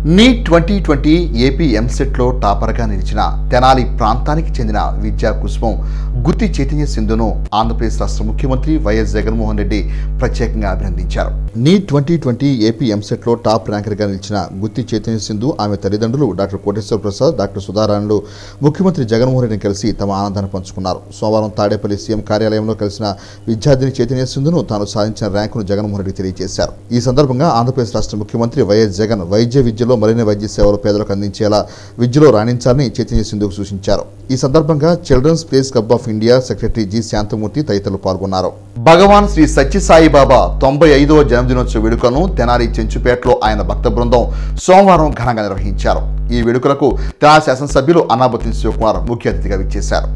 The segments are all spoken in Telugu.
నీట్ ట్వంటీ ట్వంటీ ఏపీ ఎంసెట్లో టాపర్గా నిలిచిన తెనాలి ప్రాంతానికి చెందిన విద్యా కుసుమం గుత్తి చైతన్య సింధును ఆంధ్రప్రదేశ్ రాష్ట్ర ముఖ్యమంత్రి వైఎస్ జగన్మోహన్ రెడ్డి ప్రత్యేకంగా అభినందించారు నీట్ ట్వంటీ ట్వంటీ ఏపీ ఎంసెట్లో టాప్ ర్యాంకర్గా నిలిచిన గుత్తి చైతన్య సింధు ఆమె తల్లిదండ్రులు డాక్టర్ కోటేశ్వర ప్రసాద్ డాక్టర్ సుధారాణులు ముఖ్యమంత్రి జగన్మోహన్ రెడ్డిని కలిసి తమ ఆనందాన్ని పంచుకున్నారు సోమవారం తాడేపల్లి సీఎం కార్యాలయంలో కలిసిన విద్యార్థిని చైతన్య సింధును తాను సాధించిన ర్యాంకును జగన్మోహన్ రెడ్డి తెలియజేశారు ఈ సందర్భంగా ఆంధ్రప్రదేశ్ రాష్ట్ర ముఖ్యమంత్రి వైఎస్ జగన్ వైద్య విద్యలో మరిన్ని వైద్య సేవలు పేదలకు అందించేలా విద్యలో రాణించాలని చైతన్య సింధుకు సూచించారు ఈ సందర్భంగా children's places club of India secretary G Shanthamurthy తదితరులు పాల్గొన్నారు భగవాన్ శ్రీ సత్యసాయి బాబా తొంభై ఐదవ జన్మదినోత్సవ వేడుకలను తెనాలి చెంచుపేటలో ఆయన భక్త బృందం సోమవారం ఘనంగా నిర్వహించారు ఈ వేడుకలకు తెనాలి శాసనసభ్యులు అన్నాబతి శివకుమార్ ముఖ్య అతిథిగా విచ్చేశారు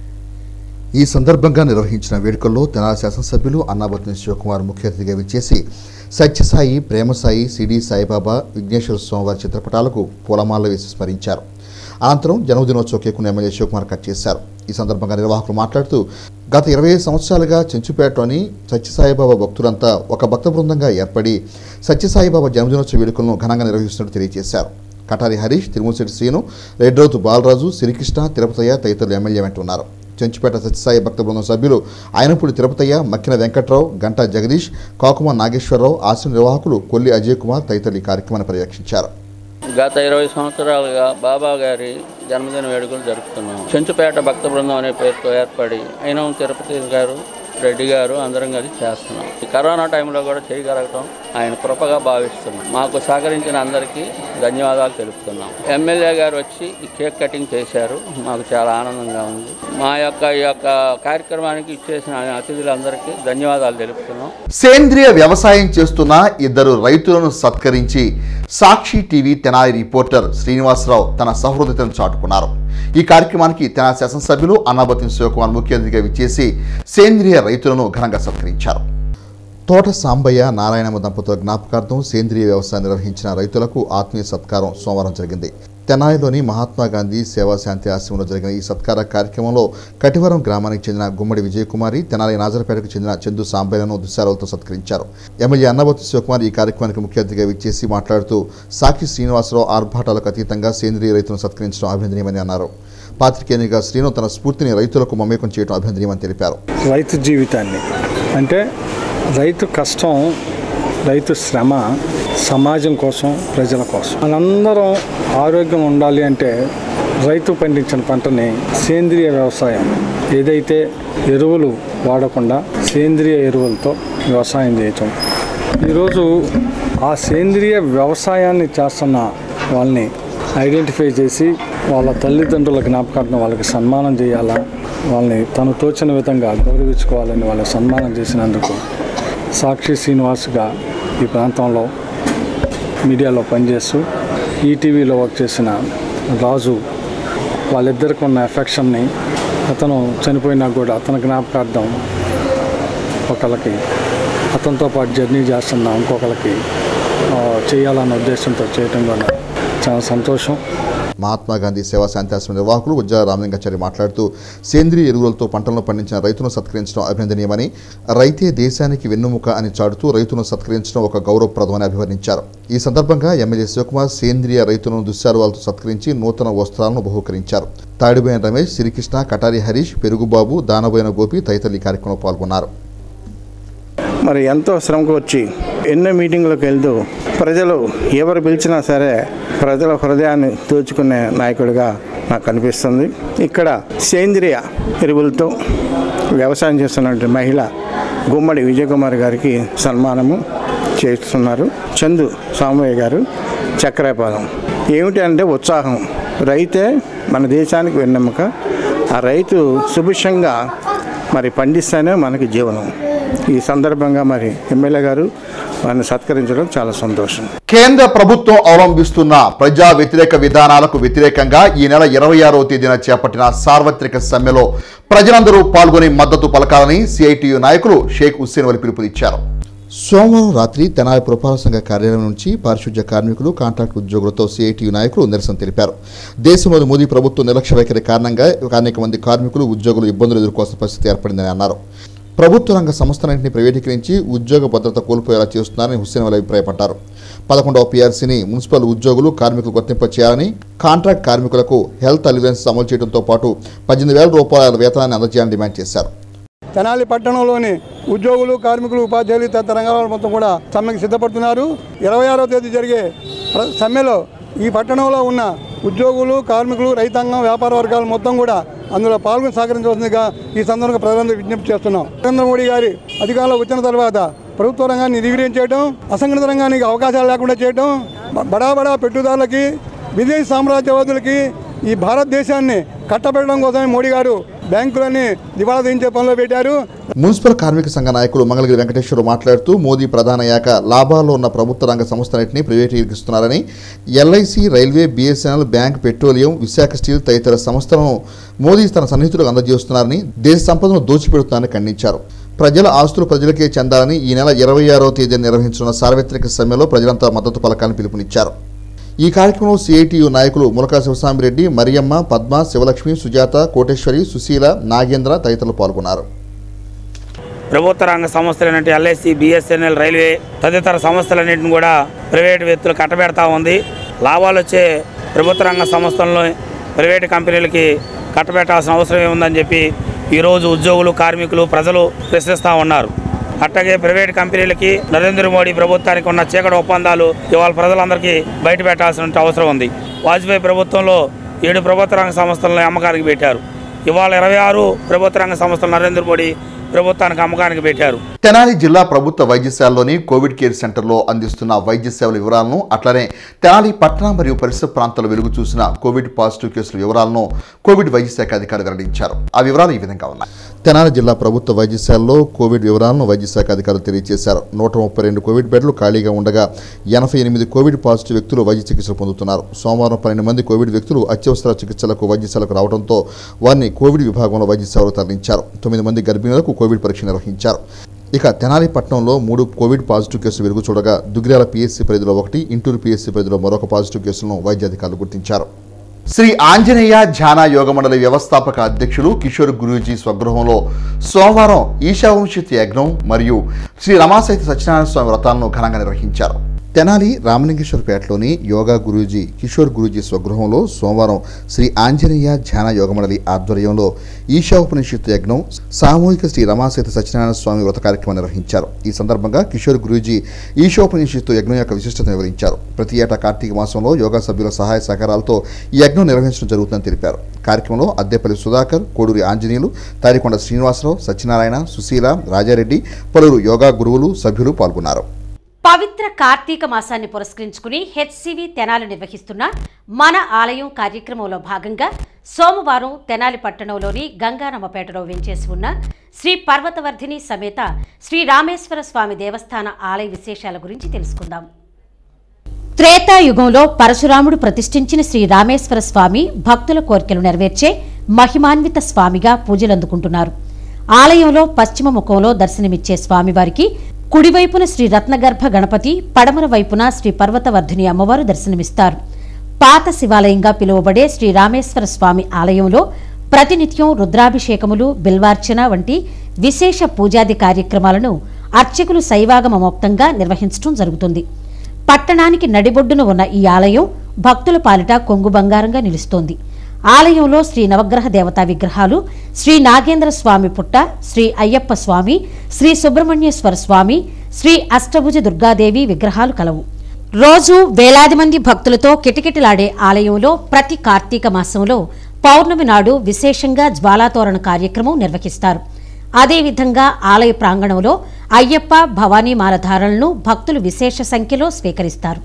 ఈ సందర్భంగా నిర్వహించిన వేడుకల్లో తెనాలి శాసనసభ్యులు అన్నాబత్తిన శివకుమార్ ముఖ్య అతిథిగా విచ్చేసి సత్యసాయి ప్రేమసాయి సిడి సాయిబాబా విఘ్నేశ్వర స్వామివారి చిత్రపటాలకు పూలమాల వేసి స్మరించారు అనంతరం జన్మదినోత్సవ కేకును ఎమ్మెల్యే శివకుమార్ కట్ చేశారు ఈ సందర్భంగా నిర్వాహకులు మాట్లాడుతూ గత ఇరవై ఐదు సంవత్సరాలుగా చెంచుపేటలోని సత్యసాయిబాబా భక్తులంతా ఒక భక్త బృందంగా ఏర్పడి సత్యసాయిబాబా జన్మదినోత్సవ వేడుకలను ఘనంగా నిర్వహిస్తున్నట్టు తెలియజేశారు కటారి హరీష్ తిరుమలశెట్టి శ్రీను రెడ్రౌతు బాలరాజు శ్రీకృష్ణ తిరుపతయ్య తదితరులు ఎమ్మెల్యే వెంట ఉన్నారు చెంచుపేట సత్యసాయి భక్త బృందం సభ్యులు ఆయనపూడి తిరుపతయ్య మక్కిన వెంకట్రావు గంటా జగదీష్ కాకుమ నాగేశ్వరరావు ఆశ్రమ నిర్వాహకులు కొల్లి అజయ్ కుమార్ తదితరులు ఈ కార్యక్రమాన్ని పర్యవేక్షించారు గత ఇరవై సంవత్సరాలుగా బాబా గారి జన్మదిన వేడుకలు జరుపుతున్నాం చెంచుపేట భక్త బృందం అనే పేరుతో ఏర్పడి అయిన తిరుపతి గారు రెడ్డి గారు అందరం కలిసి చేస్తున్నాం ఈ కరోనా టైంలో కూడా చేయగలగటం ఆయన కృపగా భావిస్తున్నాం మాకు సహకరించిన అందరికీ ధన్యవాదాలు తెలుపుతున్నాం ఎమ్మెల్యే గారు వచ్చి ఈ కేక్ కటింగ్ చేశారు మాకు చాలా ఆనందంగా ఉంది మా యొక్క ఈ యొక్క కార్యక్రమానికి ఇచ్చేసిన అతిథులందరికీ ధన్యవాదాలు తెలుపుతున్నాం సేంద్రియ వ్యవసాయం చేస్తున్న ఇద్దరు రైతులను సత్కరించి సాక్షి టీవీ తెనాలి రిపోర్టర్ శ్రీనివాసరావు తన సహృదయతను చాటుకున్నారు ఈ కార్యక్రమానికి తెనాలి శాసనసభ్యులు అన్నాబతిన శివకుమార్ ముఖ్య అతిథిగా విచ్చేసి సేంద్రియ రైతులను ఘనంగా సత్కరించారు తోట సాంబయ్య నారాయణమ్మ దంపతుల జ్ఞాపకార్థం సేంద్రియ వ్యవసాయం నిర్వహించిన రైతులకు ఆత్మీయ సత్కారం సోమవారం జరిగింది తెనాలిలోని మహాత్మా గాంధీ సేవా శాంతి ఆశ్రమంలో జరిగిన ఈ సత్కార కార్యక్రమంలో కటివరం గ్రామానికి చెందిన గుమ్మడి విజయకుమారి తెనాలి నాజరపేటకు చెందిన చందు సాంబయ్యలను దుశ్శాలతో సత్కరించారు ఎమ్మెల్యే అన్నబోతి శివకుమార్ ఈ కార్యక్రమానికి ముఖ్య అతిథిగా విచ్చేసి మాట్లాడుతూ సాక్షి శ్రీనివాసరావు ఆర్భాటాలకు అతీతంగా సేంద్రియ రైతులను సత్కరించడం అభినందనీయమని అన్నారు పాత్రికేయునిగా శ్రీను తన స్ఫూర్తిని రైతులకు మమేకం చేయడం అభినందనీయమని తెలిపారు రైతు జీవితాన్ని అంటే రైతు కష్టం రైతు శ్రమ సమాజం కోసం ప్రజల కోసం మనందరం ఆరోగ్యం ఉండాలి అంటే రైతు పండించిన పంటని సేంద్రియ వ్యవసాయం ఏదైతే ఎరువులు వాడకుండా సేంద్రియ ఎరువులతో వ్యవసాయం చేయటం ఈరోజు ఆ సేంద్రియ వ్యవసాయాన్ని చేస్తున్న వాళ్ళని ఐడెంటిఫై చేసి వాళ్ళ తల్లిదండ్రుల జ్ఞాపకార్థం వాళ్ళకి సన్మానం చేయాలా వాళ్ళని తను తోచిన విధంగా గౌరవించుకోవాలని వాళ్ళని సన్మానం చేసినందుకు సాక్షి శ్రీనివాస్గా ఈ ప్రాంతంలో మీడియాలో పనిచేస్తూ ఈటీవీలో వర్క్ చేసిన రాజు వాళ్ళిద్దరికి ఉన్న ఎఫెక్షన్ని అతను చనిపోయినా కూడా అతని జ్ఞాపకార్థం ఒకళ్ళకి అతనితో పాటు జర్నీ చేస్తున్న ఇంకొకరికి ఆ, చేయాలన్న ఉద్దేశంతో చేయటం కూడా చాలా సంతోషం మహాత్మా గాంధీ సేవా శాంతాశ్రమ నిర్వాహకులు ఉజ్జా రామలింగాచారి మాట్లాడుతూ సేంద్రియ ఎరువులతో పంటలను పండించిన రైతులను సత్కరించడం అభినందనీయమని రైతే దేశానికి వెన్నుముక అని చాటుతూ రైతులను సత్కరించడం ఒక గౌరవప్రదమని అభివర్ణించారు ఈ సందర్భంగా ఎమ్మెల్యే శివకుమార్ సేంద్రియ రైతులను దుశ్శాలువాలతో సత్కరించి నూతన వస్త్రాలను బహుకరించారు తాడిబోయిన రమేష్ శ్రీకృష్ణ కటారి హరీష్ పెరుగుబాబు దానబోయిన గోపి తదితరులు ఈ కార్యక్రమంలో పాల్గొన్నారు మరి ఎంతో శ్రమకు వచ్చి ఎన్నో మీటింగ్లకు వెళ్తూ ప్రజలు ఎవరు పిలిచినా సరే ప్రజల హృదయాన్ని దోచుకునే నాయకుడిగా నాకు కనిపిస్తుంది ఇక్కడ సేంద్రియ ఎరువులతో వ్యవసాయం చేస్తున్నటువంటి మహిళ గుమ్మడి విజయకుమార్ గారికి సన్మానము చేస్తున్నారు చందు సామయ్య గారు చక్రపాలెం ఏమిటి అంటే ఉత్సాహం రైతే మన దేశానికి వెన్నెముక ఆ రైతు సుభిక్షంగా మరి పండిస్తేనే మనకి జీవనం ఈ సందర్భంగా మరి ఎమ్మెల్యే గారు వారిని సత్కరించడం చాలా సంతోషం కేంద్ర ప్రభుత్వం అవలంబిస్తున్న ప్రజా వ్యతిరేక విధానాలకు వ్యతిరేకంగా ఈ నెల ఇరవై ఆరవ తేదీన చేపట్టిన సార్వత్రిక సమ్మెలో ప్రజలందరూ పాల్గొని మద్దతు పలకాలని సిఐటియు నాయకులు షేక్ హుస్సేన్ వలి పిలుపునిచ్చారు సోమవారం రాత్రి తెనాలి పురపాలక సంఘ కార్యాలయం నుంచి పారిశుధ్య కార్మికులు కాంట్రాక్ట్ ఉద్యోగులతో సిఐటియు నాయకులు నిరసన తెలిపారు దేశంలోని మోదీ ప్రభుత్వం నిర్లక్ష్య వైఖరి కారణంగా అనేక మంది కార్మికులు ఉద్యోగులు ఇబ్బందులు ఎదుర్కోవాల్సిన పరిస్థితి ఏర్పడిందని అన్నారు ప్రభుత్వ రంగ సంస్థలన్నింటినీ ప్రైవేటీకరించి ఉద్యోగ భద్రత కోల్పోయేలా చేస్తున్నారని హుస్సేన్ వలి అభిప్రాయపడ్డారు పదకొండవ పీఆర్సీని మున్సిపల్ ఉద్యోగులు కార్మికులు వర్తింప చేయాలని కాంట్రాక్ట్ కార్మికులకు హెల్త్ అలివెన్స్ అమలు చేయడంతో పాటు పద్దెనిమిది వేల రూపాయల వేతనాన్ని అందజేయాలని డిమాండ్ చేశారు తెనాలి పట్టణంలోని ఉద్యోగులు కార్మికులు ఉపాధ్యాయులు తదితర రంగాల మొత్తం కూడా సమ్మెకి సిద్ధపడుతున్నారు ఇరవై ఆరో తేదీ జరిగే ప్ర- సమ్మెలో ఈ పట్టణంలో ఉన్న ఉద్యోగులు కార్మికులు రైతాంగం వ్యాపార వర్గాలు మొత్తం కూడా అందులో పాల్గొని సహకరించవలసిందిగా ఈ సందర్భంగా ప్రజలందరూ విజ్ఞప్తి చేస్తున్నాం నరేంద్ర మోడీ గారి అధికారంలో వచ్చిన తర్వాత ప్రభుత్వ రంగాన్ని నిర్వీర్యం చేయడం అసంఘటిత రంగానికి అవకాశాలు లేకుండా చేయడం బ- బడా బడా పెట్టుదారులకి విదేశీ సామ్రాజ్యవాదులకి ఈ భారతదేశాన్ని కట్టబెట్టడం కోసమే మోడీ గారు బ్యాంకులని దివాళా తీయించే పనిలో పెట్టారు మున్సిపల్ కార్మిక సంఘ నాయకులు మంగళగిరి వెంకటేశ్వరరావు మాట్లాడుతూ మోదీ ప్రధాన అయ్యాక లాభాల్లో ఉన్న ప్రభుత్వ రంగ సంస్థలన్నింటినీ ప్రైవేటీకరిస్తున్నారని LIC railway BSNL bank petroleum Visakha steel తదితర సంస్థలను మోదీ తన సన్నిహితులకు అందజేస్తున్నారని దేశ సంపదను దోచిపెడుతున్నారని ఖండించారు ప్రజల ఆస్తులు ప్రజలకే చెందాలని ఈ నెల ఇరవై ఆరో తేదీన నిర్వహించనున్న సార్వత్రిక సమ్మెలో ప్రజలంతా మద్దతు పలకాలని పిలుపునిచ్చారు ఈ కార్యక్రమంలో సిఐటియు నాయకులు ములకా శివసామిరెడ్డి మరియమ్మ పద్మ శివలక్ష్మి సుజాత కోటేశ్వరి సుశీల నాగేంద్ర తదితరులు పాల్గొన్నారు ప్రభుత్వ రంగ సంస్థలైనటువంటి ఎల్ఐసి బిఎస్ఎన్ఎల్ రైల్వే తదితర సంస్థలన్నింటిని కూడా ప్రైవేటు వ్యక్తులు కట్టబెడతా ఉంది లాభాలు వచ్చే ప్రభుత్వ రంగ సంస్థలను ప్రైవేటు కంపెనీలకి కట్టబెట్టాల్సిన అవసరం ఏముందని చెప్పి ఈరోజు ఉద్యోగులు కార్మికులు ప్రజలు ప్రశ్నిస్తూ ఉన్నారు అట్లాగే ప్రైవేట్ కంపెనీలకి నరేంద్ర మోడీ ప్రభుత్వానికి ఉన్న చీకటి ఒప్పందాలు ఇవాళ ప్రజలందరికీ బయట పెట్టాల్సిన అవసరం ఉంది వాజ్పేయి ప్రభుత్వంలో ఏడు ప్రభుత్వ రంగ సంస్థలను అమ్మకానికి పెట్టారు ఇవాళ ఇరవై ఆరు ప్రభుత్వ రంగ సంస్థలు నరేంద్ర మోడీ ప్రభుత్వానికి అమ్మకానికి పెట్టారు తెనాలి జిల్లా ప్రభుత్వ వైద్యశాలలోని కోవిడ్ కేర్ సెంటర్లో అందిస్తున్న వైద్య సేవల వివరాలను అట్లనే తెనాలి పట్టణ మరియు పరిసర ప్రాంతాల్లో వెలుగు చూసిన కోవిడ్ పాజిటివ్ కేసుల వివరాలను కోవిడ్ వైద్య శాఖ అధికారులు వెల్లడించారు ఆ వివరాలు ఈ విధంగా ఉన్నాయి తెనాలి జిల్లా ప్రభుత్వ వైద్యశాలలో కోవిడ్ వివరాలను వైద్య శాఖ అధికారులు తెలియజేశారు నూట ముప్పై రెండు కోవిడ్ బెడ్లు ఖాళీగా ఉండగా ఎనభై ఎనిమిది కోవిడ్ పాజిటివ్ వ్యక్తులు వైద్య చికిత్సలు పొందుతున్నారు సోమవారం పన్నెండు మంది కోవిడ్ వ్యక్తులు అత్యవసర చికిత్సలకు వైద్యశాలకు రావడంతో వారిని కోవిడ్ విభాగంలో వైద్య సేవలు తరలించారు తొమ్మిది మంది గర్భిణులకు కోవిడ్ పరీక్ష నిర్వహించారు ఇక తెనాలి పట్టణంలో మూడు కోవిడ్ పాజిటివ్ కేసులు వెలుగు చూడగా దుగ్గిరాల పిఎస్సీ పరిధిలో ఒకటి ఇంటూరు పిఎస్సీ పరిధిలో మరొక పాజిటివ్ కేసులను వైద్య అధికారులు గుర్తించారు శ్రీ ఆంజనేయ ధ్యాన యోగ మండలి వ్యవస్థాపక అధ్యక్షులు కిషోర్ గురూజీ స్వగృహంలో సోమవారం ఈశావంశిత్ యజ్ఞం మరియు శ్రీ రమాసహిత సత్యనారాయణ స్వామి వ్రతాలను ఘనంగా నిర్వహించారు తెనాలి రామలింగేశ్వరపేటలోని యోగా గురూజీ కిషోర్ గురూజీ స్వగృహంలో సోమవారం శ్రీ ఆంజనేయ ధ్యాన యోగ మండలి ఆధ్వర్యంలో ఈశా ఉపనిషత్తు యజ్ఞం సామూహిక శ్రీ రమాసహిత సత్యనారాయణ స్వామి వ్రత కార్యక్రమం నిర్వహించారు ఈ సందర్భంగా కిషోర్ గురూజీ ఈశోపనిషత్తు యజ్ఞం యొక్క విశిష్టతను వివరించారు ప్రతి ఏటా కార్తీక మాసంలో యోగా సభ్యుల సహాయ సహకారాలతో ఈ యజ్ఞం నిర్వహించడం జరుగుతుందని తెలిపారు కార్యక్రమంలో అద్దెపల్లి సుధాకర్ కోడూరి ఆంజనేయులు తారికొండ శ్రీనివాసరావు సత్యనారాయణ సుశీల రాజారెడ్డి పలువురు యోగా గురువులు సభ్యులు పాల్గొన్నారు పవిత్ర కార్తీక మాసాన్ని పురస్కరించుకుని హెచ్సివి తెనాలి నిర్వహిస్తున్న మన ఆలయం కార్యక్రమంలో భాగంగా సోమవారం తెనాలి పట్టణంలోని గంగారామపేటలో వెంచేసి ఉన్న శ్రీ పర్వతవర్ధిని సమేత శ్రీ రామేశ్వర స్వామి దేవస్థాన ఆలయ విశేషాల గురించి తెలుసుకుందాం త్రేతాయుగంలో పరశురాముడు ప్రతిష్ఠించిన శ్రీ రామేశ్వర స్వామి భక్తుల కోరికలు నెరవేర్చే మహిమాన్విత స్వామిగా పూజలందుకుంటున్నారు ఆలయంలో పశ్చిమ ముఖంలో దర్శనమిచ్చే స్వామివారికి కుడివైపున శ్రీ రత్నగర్భ గణపతి పడమర వైపున శ్రీ పర్వతవర్ధిని అమ్మవారు దర్శనమిస్తారు పాత శివాలయంగా పిలువబడే శ్రీ రామేశ్వర స్వామి ఆలయంలో ప్రతినిత్యం రుద్రాభిషేకములు బిల్వార్చన వంటి విశేష పూజాది కార్యక్రమాలను అర్చకులు శైవాగమమోక్తంగా నిర్వహించడం జరుగుతుంది పట్టణానికి నడిబొడ్డున ఉన్న ఈ ఆలయం భక్తుల పాలిట కొంగు బంగారంగా నిలుస్తోంది ఆలయంలో శ్రీ నవగ్రహ దేవతా విగ్రహాలు శ్రీ నాగేంద్ర స్వామి పుట్ట శ్రీ అయ్యప్ప స్వామి శ్రీ సుబ్రహ్మణ్యేశ్వర స్వామి శ్రీ అష్టభుజ దుర్గాదేవి విగ్రహాలు కలవు రోజు వేలాది మంది భక్తులతో కిటకిటలాడే ఆలయంలో ప్రతి కార్తీక మాసంలో పౌర్ణమి నాడు విశేషంగా జ్వాలాతోరణ కార్యక్రమం నిర్వహిస్తారు అదేవిధంగా ఆలయ ప్రాంగణంలో అయ్యప్ప భవానీ మాలధారణలను భక్తులు విశేష సంఖ్యలో స్వీకరిస్తారు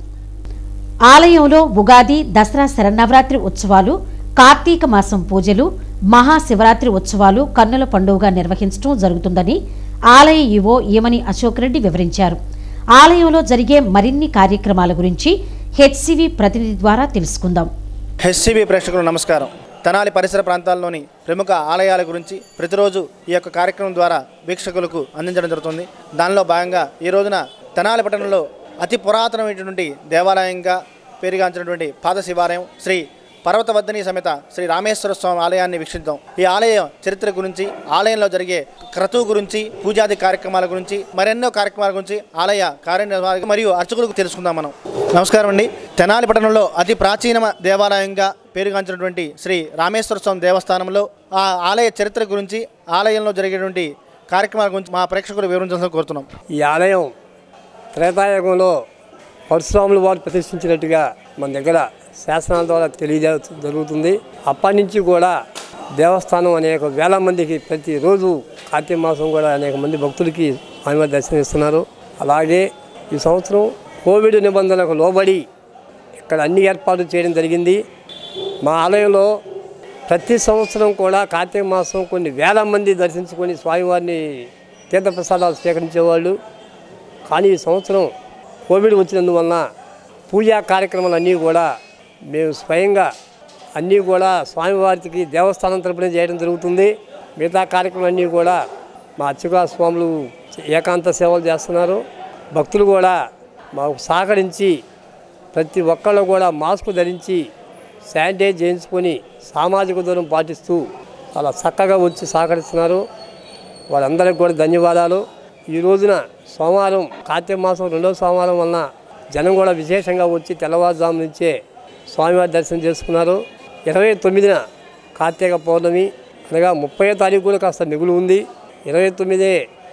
ఆలయంలో ఉగాది దసరా శరన్నవరాత్రి ఉత్సవాలు కార్తీక మాసం పూజలు మహాశివరాత్రి ఉత్సవాలు కన్నుల పండుగగా నిర్వహించడం జరుగుతుందని ఆలయ ఈవో ఈమని అశోక్ రెడ్డి వివరించారు ఆలయంలో జరిగే మరిన్ని కార్యక్రమాల గురించి హెచ్సివి ప్రతినిధి ద్వారా తెలుసుకుందాం హెచ్సిబి ప్రేక్షకులకు నమస్కారం తెనాలి పరిసర ప్రాంతాల్లోని ప్రముఖ ఆలయాల గురించి ప్రతిరోజు ఈ యొక్క కార్యక్రమం ద్వారా వీక్షకులకు అందించడం జరుగుతుంది దానిలో భాగంగా ఈ రోజున తెనాలి పట్టణంలో అతి పురాతనమైనటువంటి దేవాలయంగా పేరుగాంచినటువంటి పాద శివాలయం శ్రీ పర్వతవర్ధని సమేత శ్రీ రామేశ్వర స్వామి ఆలయాన్ని వీక్షిద్దాం ఈ ఆలయ చరిత్ర గురించి ఆలయంలో జరిగే క్రతువు గురించి పూజాది కార్యక్రమాల గురించి మరెన్నో కార్యక్రమాల గురించి ఆలయ కార్యనిర్వాహక మరియు అర్చకులకు తెలుసుకుందాం మనం నమస్కారం అండి తెనాలి పట్టణంలో అతి ప్రాచీన దేవాలయంగా పేరుగాంచినటువంటి శ్రీ రామేశ్వర స్వామి దేవస్థానంలో ఆ ఆలయ చరిత్ర గురించి ఆలయంలో జరిగేటువంటి కార్యక్రమాల గురించి మా ప్రేక్షకులు వివరించాలని కోరుతున్నాం ఈ ఆలయం త్రేతాయుగంలో పరశురాములు వారు ప్రతిష్ఠించినట్టుగా మన దగ్గర శాసనాల ద్వారా తెలియజే జరుగుతుంది అప్పటి నుంచి కూడా దేవస్థానం అనేక వేల మందికి ప్రతిరోజు కార్తీక మాసం కూడా అనేక మంది భక్తులకి ఆమె దర్శనమిస్తున్నారు అలాగే ఈ సంవత్సరం కోవిడ్ నిబంధనలకు లోబడి ఇక్కడ అన్ని ఏర్పాట్లు చేయడం జరిగింది మా ఆలయంలో ప్రతి సంవత్సరం కూడా కార్తీక మాసం కొన్ని వేల మంది దర్శించుకొని స్వామివారిని తీర్థప్రసాదాలు స్వీకరించేవాళ్ళు కానీ ఈ సంవత్సరం కోవిడ్ వచ్చినందువలన పూజా కార్యక్రమాలు అన్నీ కూడా మేము స్వయంగా అన్నీ కూడా స్వామివారికి దేవస్థానం తరపున చేయడం జరుగుతుంది మిగతా కార్యక్రమాలన్నీ కూడా మా అర్చక స్వాములు ఏకాంత సేవలు చేస్తున్నారు భక్తులు కూడా మాకు సహకరించి ప్రతి ఒక్కళ్ళు కూడా మాస్క్ ధరించి శానిటైజ్ చేయించుకొని సామాజిక దూరం పాటిస్తూ అలా చక్కగా వచ్చి సహకరిస్తున్నారు వారందరికి కూడా ధన్యవాదాలు ఈ రోజున సోమవారం కార్తీక మాసం రెండవ సోమవారం వలన జనం కూడా విశేషంగా వచ్చి తెల్లవారుజాము నుంచే స్వామివారి దర్శనం చేసుకున్నారు ఇరవై తొమ్మిదిన కార్తీక పౌర్ణమి అనగా ముప్పై తారీఖు కూడా కాస్త మిగులు ఉంది ఇరవై తొమ్మిదే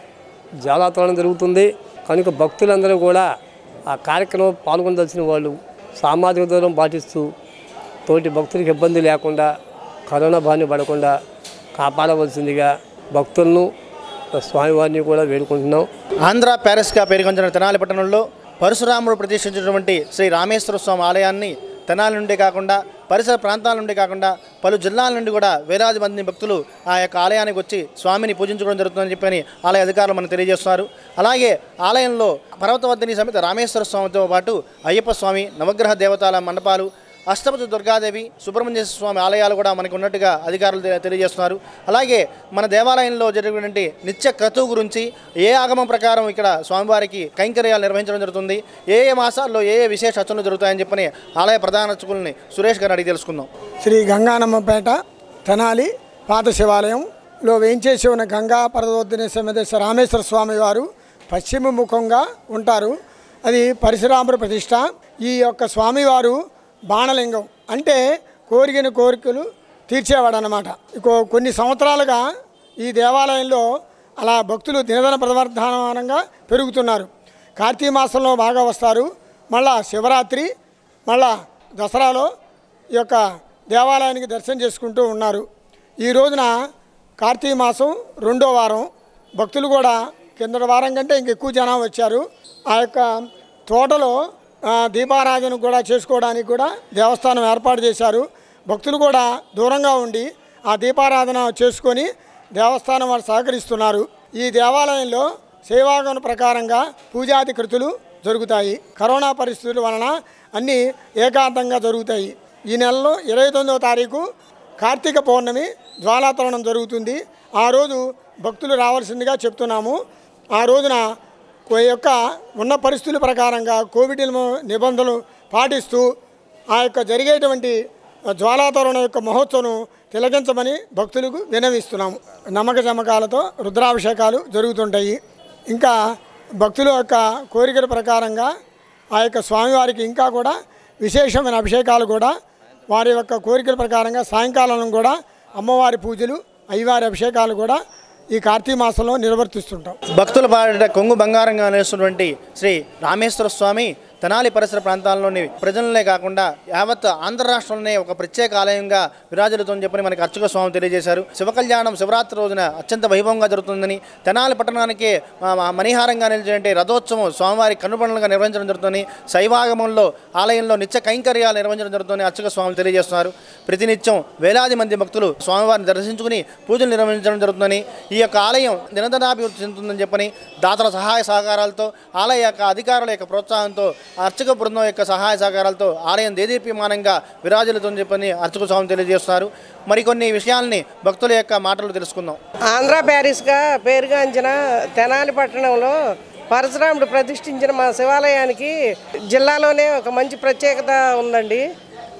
జాలాతోరణం జరుగుతుంది కనుక భక్తులందరూ కూడా ఆ కార్యక్రమం పాల్గొనదలసిన వాళ్ళు సామాజిక దూరం పాటిస్తూ తోటి భక్తులకు ఇబ్బంది లేకుండా కరోనా బారిన పడకుండా కాపాడవలసిందిగా భక్తులను స్వామివారిని కూడా వేడుకుంటున్నాం ఆంధ్ర ప్యారిస్గా పేరుగొంచిన తెనాలి పట్టణంలో పరశురాముడు ప్రతిష్ఠించినటువంటి శ్రీ రామేశ్వర స్వామి ఆలయాన్ని తెనాలి నుండి కాకుండా పరిసర ప్రాంతాల నుండి కాకుండా పలు జిల్లాల నుండి కూడా వేలాది మంది భక్తులు ఆ యొక్క ఆలయానికి వచ్చి స్వామిని పూజించుకోవడం జరుగుతుందని చెప్పని ఆలయ అధికారులు మనకు తెలియజేస్తున్నారు అలాగే ఆలయంలో పర్వతవర్ధిని సమేత రామేశ్వర స్వామితో పాటు అయ్యప్ప స్వామి నవగ్రహ దేవతల మండపాలు అష్టపతి దుర్గాదేవి సుబ్రహ్మణ్య స్వామి ఆలయాలు కూడా మనకు ఉన్నట్టుగా అధికారులు తె- తెలియజేస్తున్నారు అలాగే మన దేవాలయంలో జరిగినటువంటి నిత్య క్రతువు గురించి ఏ ఆగమం ప్రకారం ఇక్కడ స్వామివారికి కైంకర్యాలు నిర్వహించడం జరుగుతుంది ఏ ఏ మాసాల్లో ఏ ఏ విశేష అర్చనలు జరుగుతాయని చెప్పని ఆలయ ప్రధాన అర్చకుల్ని సురేష్ గారిని అడిగి తెలుసుకుందాం శ్రీ గంగానమ్మపేట తెనాలి పాత శివాలయంలో వేయించేసి ఉన్న గంగా పరదోద్దిన సమేత రామేశ్వర స్వామి వారు పశ్చిమ ముఖంగా ఉంటారు అది పరశురాముడి ప్రతిష్ట ఈ యొక్క స్వామివారు బాణలింగం అంటే కోరికని కోరికలు తీర్చేవాడు అనమాట కొన్ని సంవత్సరాలుగా ఈ దేవాలయంలో అలా భక్తులు దినదన ప్రవర్ధమానంగా పెరుగుతున్నారు కార్తీక మాసంలో బాగా వస్తారు మళ్ళా శివరాత్రి మళ్ళా దసరాలో ఈ యొక్క దేవాలయానికి దర్శనం చేసుకుంటూ ఉన్నారు ఈ రోజున కార్తీక మాసం రెండో వారం భక్తులు కూడా కిందటి వారం కంటే ఇంక ఎక్కువ జనం వచ్చారు ఆ యొక్క తోటలో ఆ, దీపారాధన కూడా చేసుకోవడానికి కూడా దేవస్థానం ఏర్పాటు చేశారు భక్తులు కూడా దూరంగా ఉండి ఆ దీపారాధన చేసుకొని దేవస్థానం వారు సహకరిస్తున్నారు ఈ దేవాలయంలో సేవాగమన ప్రకారంగా పూజాది కృతులు జరుగుతాయి కరోనా పరిస్థితుల వలన అన్నీ ఏకాంతంగా జరుగుతాయి ఈ నెలలో ఇరవై తొమ్మిదవ తారీఖు కార్తీక పౌర్ణమి జ్వాలాతరణం జరుగుతుంది ఆ రోజు భక్తులు రావాల్సిందిగా చెప్తున్నాము ఆ రోజున కో- యొక్క ఉన్న పరిస్థితుల ప్రకారంగా కోవిడ్ నిమ- నిబంధనలు పాటిస్తూ ఆ యొక్క జరిగేటువంటి జ్వాలాతరుణ యొక్క మహోత్సవం తిలకించమని భక్తులకు వినవిస్తున్నాము నమ్మక చమకాలతో రుద్రాభిషేకాలు జరుగుతుంటాయి ఇంకా భక్తుల యొక్క కోరికల ప్రకారంగా ఆ యొక్క స్వామివారికి ఇంకా కూడా విశేషమైన అభిషేకాలు కూడా వారి యొక్క కోరికల ప్రకారంగా సాయంకాలం కూడా అమ్మవారి పూజలు అయ్యవారి అభిషేకాలు కూడా ఈ కార్తీక మాసంలో నిర్వర్తిస్తుంటాం భక్తుల పాట కొంగు బంగారంగా నిలుస్తున్నటువంటి శ్రీ రామేశ్వర స్వామి తెనాలి పరిసర ప్రాంతాల్లోని ప్రజలనే కాకుండా యావత్ ఆంధ్ర రాష్ట్రంలోనే ఒక ప్రత్యేక ఆలయంగా విరాజిల్లుతుందని చెప్పని మనకి అర్చక స్వామి తెలియజేశారు శివ కళ్యాణం శివరాత్రి రోజున అత్యంత వైభవంగా జరుగుతుందని తెనాలి పట్టణానికి ఆ, ఆ, మణిహారంగా నిలిచేటువంటి రథోత్సవం స్వామివారి కనుపండులుగా నిర్వహించడం జరుగుతుంది శైవాగమంలో ఆలయంలో నిత్య కైంకర్యాలు నిర్వహించడం జరుగుతుందని అర్చక స్వామి తెలియజేస్తున్నారు ప్రతినిత్యం వేలాది మంది భక్తులు స్వామివారిని దర్శించుకుని పూజలు నిర్వహించడం జరుగుతుందని ఈ యొక్క ఆలయం దినదినాభివృద్ధి చెందుతుందని చెప్పని దాతల సహాయ సహకారాలతో ఆలయ యొక్క అధికారుల యొక్క ప్రోత్సాహంతో అర్చక బృందం యొక్క సహాయ సహకారాలతో ఆలయం దేదీప్యమానంగా విరాజిల్లుతుందని చెప్పని అర్చక స్వామి తెలియజేస్తున్నారు మరికొన్ని విషయాల్ని భక్తుల యొక్క మాటలు తెలుసుకుందాం ఆంధ్ర ప్యారిస్గా పేరుగాంచిన తెనాలి పట్టణంలో పరశురాముడు ప్రతిష్ఠించిన మా శివాలయానికి జిల్లాలోనే ఒక మంచి ప్రత్యేకత ఉందండి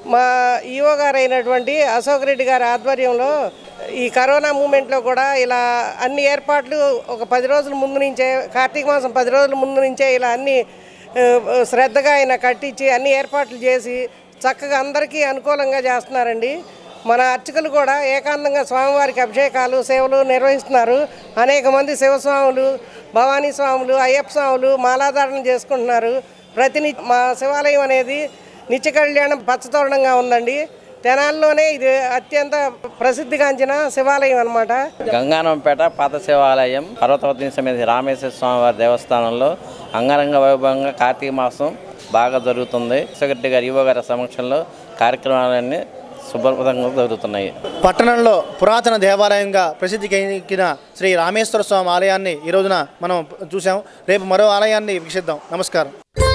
మా ఈఓ గారు అయినటువంటి అశోక్ రెడ్డి గారి ఆధ్వర్యంలో ఈ కరోనా మూమెంట్లో కూడా ఇలా అన్ని ఏర్పాట్లు ఒక పది రోజుల ముందు నుంచే కార్తీక మాసం పది రోజుల ముందు నుంచే ఇలా అన్ని ఆ, శ్రద్ధగా ఆయన కట్టించి అన్ని ఏర్పాట్లు చేసి చక్కగా అందరికీ అనుకూలంగా చేస్తున్నారండి మన అర్చకులు కూడా ఏకాంతంగా స్వామివారికి అభిషేకాలు సేవలు నిర్వహిస్తున్నారు అనేక మంది శివస్వాములు భవానీ స్వాములు అయ్యప్ప స్వాములు మాలాధారణ చేసుకుంటున్నారు ప్రతి ని- మా శివాలయం అనేది నిత్య కళ్యాణం పచ్చతోరణంగా ఉందండి తెనాల్లోనే ఇది అత్యంత ప్రసిద్ధిగాంచిన శివాలయం అన్నమాట గంగానంపేట పాత శివాలయం పర్వతవతిని సమేత రామేశ్వర స్వామి వారి దేవస్థానంలో అంగరంగ వైభవంగా కార్తీక మాసం బాగా జరుగుతుంది సెక్రటరీ గారి ఈవో గారి సమక్షంలో కార్యక్రమాలన్నీ శుభ్రతంగా జరుగుతున్నాయి పట్టణంలో పురాతన దేవాలయంగా ప్రసిద్ధికి ఎక్కిన శ్రీ రామేశ్వర స్వామి ఆలయాన్ని ఈ రోజున మనం చూసాం రేపు మరో ఆలయాన్ని వీక్షిద్దాం నమస్కారం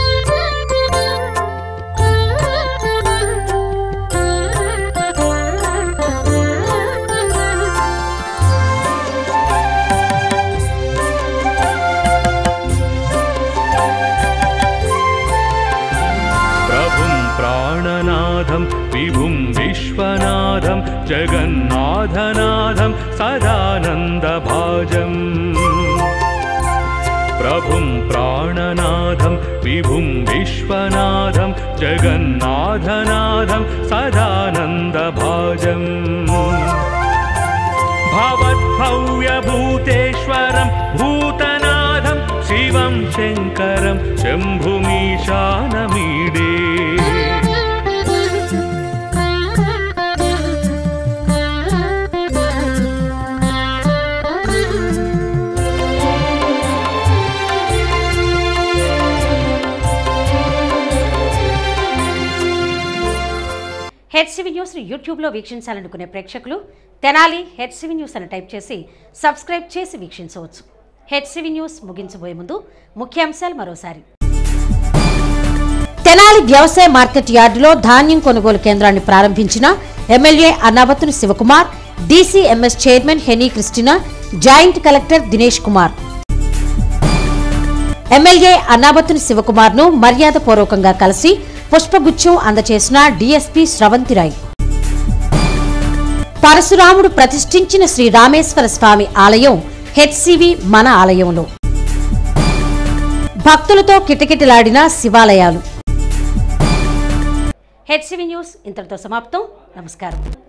प्रभुं प्राणनाथं विभुं विश्वनाथं जगन्नाथनाथं सदानन्दभाजम् प्रभुं प्राणनाथं विभुं विश्वनाथं जगन्नाथनाथं सदानन्दभाजम् भवद्भव्यभूतेश्वरं भूतनाथं शिवं शङ्करं शम्भुमीशानमीडे హెచ్సివి న్యూస్ యూట్యూబ్లో వీక్షించాలనుకునే ప్రేక్షకులు తెనాలి హెచ్సివి న్యూస్ అని టైప్ చేసి సబ్స్క్రైబ్ చేసి వీక్షించవచ్చు హెచ్సివి న్యూస్ ముగించబోయే ముందు ముఖ్యాంశాలు మరోసారి తెనాలి వ్యవసాయ మార్కెట్ యార్డులో ధాన్యం కొనుగోలు కేంద్రాన్ని ప్రారంభించిన MLA Annavatuni Shivakumar DCMS chairman Heny Christina joint collector Dinesh Kumar MLA Annabattuni Shivakumar ను మర్యాదపూర్వకంగా కలిసి పుష్పగుచ్చం అందచేసిన డీఎస్పీ స్రవంతిరాయ్ పరశురాముడు ప్రతిష్ఠించిన శ్రీ రామేశ్వర స్వామి ఆలయం హెచ్సివి మన ఆలయంలో భక్తులతో కిటకిటలాడిన శివాలయాలు హెచ్సివి న్యూస్ ఇంతటితో సమాప్తం నమస్కారం